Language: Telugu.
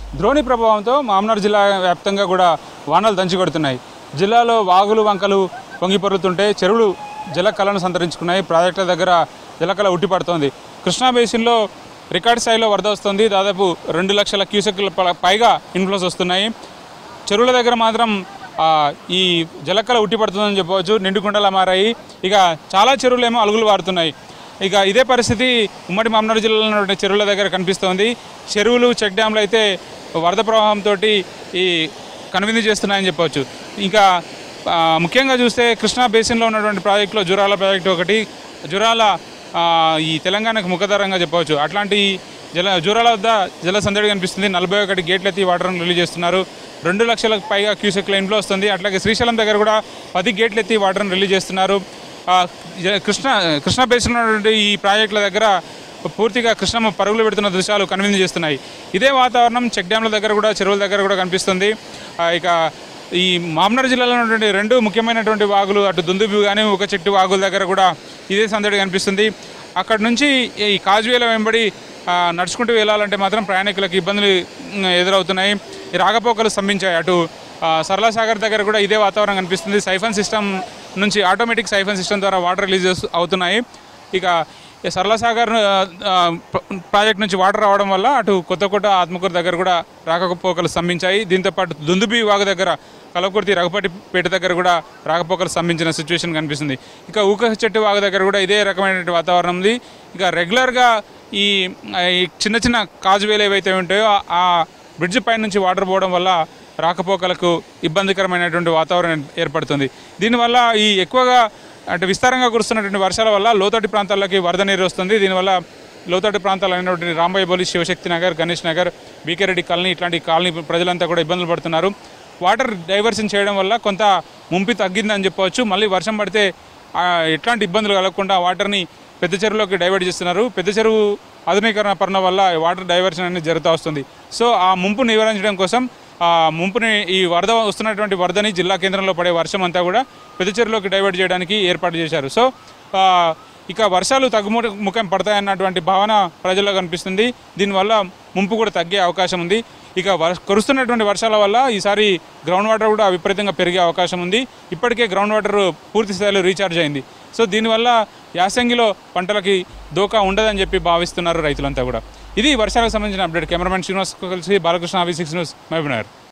ద్రోణి ప్రభావంతో మామనాడు జిల్లా వ్యాప్తంగా కూడా వానలు దంచి కొడుతున్నాయి జిల్లాలో వాగులు వంకలు పొంగిపొరుతుంటే చెరువులు జలకళను సంతరించుకున్నాయి ప్రాజెక్టుల దగ్గర జలకళ ఉట్టిపడుతోంది కృష్ణా బేసిన్లో రికార్డ్ స్థాయిలో వరద వస్తుంది దాదాపు రెండు లక్షల క్యూసెక్ల ప- పైగా ఇన్ఫ్లోస్ వస్తున్నాయి చెరువుల దగ్గర మాత్రం ఆ, ఈ జలకళ ఉట్టిపడుతుందని చెప్పవచ్చు నిండుకుండలా మారాయి ఇక చాలా చెరువులేమో అలుగులు వారుతున్నాయి ఇక ఇదే పరిస్థితి ఉమ్మడి మామనాడు జిల్లాలో ఉన్నటువంటి చెరువుల దగ్గర కనిపిస్తోంది చెరువులు చెక్ డ్యాంలు అయితే వరద ప్రవాహంతో ఈ కనువిందు చేస్తున్నాయని చెప్పవచ్చు ఇంకా ఆ, ముఖ్యంగా చూస్తే కృష్ణా బేసిన్లో ఉన్నటువంటి ప్రాజెక్టులో జురాల ప్రాజెక్టు ఒకటి జురాల ఆ, ఈ తెలంగాణకు ముఖదరంగా చెప్పవచ్చు అట్లాంటి జల జూరాల వద్ద జల సందడి కనిపిస్తుంది నలభై ఒకటి గేట్లు ఎత్తి వాటర్ను రిలీజ్ చేస్తున్నారు రెండు లక్షలకు పైగా క్యూసెక్ లైన్లో వస్తుంది అట్లాగే శ్రీశైలం దగ్గర కూడా పది గేట్లు ఎత్తి వాటర్ను రిలీజ్ చేస్తున్నారు ఆ, జ- కృష్ణ కృష్ణా బేసిన్ ఉన్నటువంటి ఈ ప్రాజెక్టుల దగ్గర పూర్తిగా కృష్ణమ్మ పరుగులు పెడుతున్న దృశ్యాలు కనువిందు చేస్తున్నాయి ఇదే వాతావరణం చెక్ డ్యాంల దగ్గర కూడా చెరువుల దగ్గర కూడా కనిపిస్తుంది ఆ, ఇక ఈ మామనాడు జిల్లాలో ఉన్నటువంటి రెండు ముఖ్యమైనటువంటి వాగులు అటు దుందుబి కానీ ఒక చెట్టు వాగుల దగ్గర కూడా ఇదే సందడి కనిపిస్తుంది అక్కడ నుంచి ఈ కాజువేల వెంబడి ఆ, నడుచుకుంటూ వెళ్ళాలంటే మాత్రం ప్రయాణికులకు ఇబ్బందులు ఉమ్, ఎదురవుతున్నాయి ఈ రాకపోకలు స్తంభించాయి అటు ఆ, సరళ సాగర్ దగ్గర కూడా ఇదే వాతావరణం కనిపిస్తుంది సైఫన్ సిస్టమ్ నుంచి ఆటోమేటిక్ సైఫన్ సిస్టమ్ ద్వారా వాటర్ రిలీజ్ అవుతున్నాయి ఇక ఈ సరళ సాగర్ ఆ, ఆ, ప్ర- ప్రాజెక్ట్ నుంచి వాటర్ రావడం వల్ల అటు కొత్తకోట ఆత్మకూరు దగ్గర కూడా రాకపోకలు స్తంభించాయి దీంతో పాటు దుందుబి వాగు దగ్గర కలవకుర్తి రఘుపతిపేట దగ్గర కూడా రాకపోకలు స్తంభించిన సిచ్యువేషన్ కనిపిస్తుంది ఇక ఊక చెట్టు వాగు దగ్గర కూడా ఇదే రకమైనటువంటి వాతావరణం ఉంది ఇక రెగ్యులర్గా ఈ ఈ చిన్న చిన్న కాజువేలు ఏవైతే ఉంటాయో ఆ- ఆ బ్రిడ్జ్ పై నుంచి వాటర్ పోవడం వల్ల రాకపోకలకు ఇబ్బందికరమైనటువంటి వాతావరణం ఏర్పడుతుంది దీనివల్ల ఈ ఎక్కువగా అంటే విస్తారంగా కురుస్తున్నటువంటి వర్షాల వల్ల లోతట్టు ప్రాంతాల్లోకి వరద నీరు వస్తుంది దీనివల్ల లోతట్టు ప్రాంతాలు అయినటువంటి రాంబాయి బోలి శివశక్తి నగర్ గణేష్ నగర్ బీకే రెడ్డి కాలనీ ఇట్లాంటి కాలనీ ప్రజలంతా కూడా ఇబ్బందులు పడుతున్నారు వాటర్ డైవర్షన్ చేయడం వల్ల కొంత ముంపి తగ్గిందని చెప్పవచ్చు మళ్ళీ వర్షం పడితే ఆ, ఎట్లాంటి ఇబ్బందులు కలగకుండా వాటర్ని పెద్ద చెరువులోకి డైవర్ట్ చేస్తున్నారు పెద్ద చెరువు ఆధునీకరణ పరణ వల్ల వాటర్ డైవర్షన్ అనేది జరుగుతూ వస్తుంది సో ఆ ముంపు నివారించడం కోసం ఆ ముంపుని ఈ వరద వస్తున్నటువంటి వరదని జిల్లా కేంద్రంలో పడే వర్షం అంతా కూడా పెద్ద చెరువులోకి డైవర్ట్ చేయడానికి ఏర్పాటు చేశారు సో ఆ, ఇక వర్షాలు తగ్గుము ముఖం పడతాయన్నటువంటి భావన ప్రజల్లో కనిపిస్తుంది దీనివల్ల ముంపు కూడా తగ్గే అవకాశం ఉంది ఇక వర్ కురుస్తున్నటువంటి వర్షాల వల్ల ఈసారి గ్రౌండ్ వాటర్ కూడా విపరీతంగా పెరిగే అవకాశం ఉంది ఇప్పటికే గ్రౌండ్ వాటర్ పూర్తి స్థాయిలో రీఛార్జ్ అయింది సో దీనివల్ల యాసంగిలో పంటలకి దోకా ఉండదని చెప్పి భావిస్తున్నారు రైతులంతా కూడా ఇది వర్షాలకు సంబంధించిన అప్డేట్ కెమెరామెన్ శ్రీనివాస్ కలిసి Balakrishna V six news Mahabubnagar